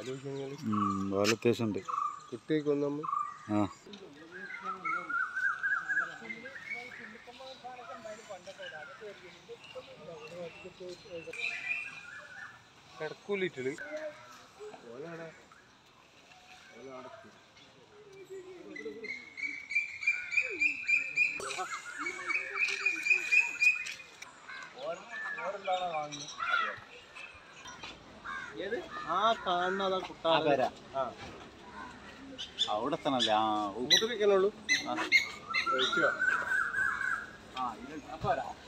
ആലോചിക്കുന്നത് പാൽ അത്യാവശ്യം ഉണ്ട് കുട്ടിയൊക്കെ നമ്മൾ ആ കിടക്കൂലിട്ടില് ആ കാണുന്നതാ കുട്ടാര അവിടെ എത്തണല്ലേ ആ ഊ. മുതലിക്കണുള്ളൂ ആ. കഴിച്ചോ ആ, ഇത് അപ്പൊ വരാം.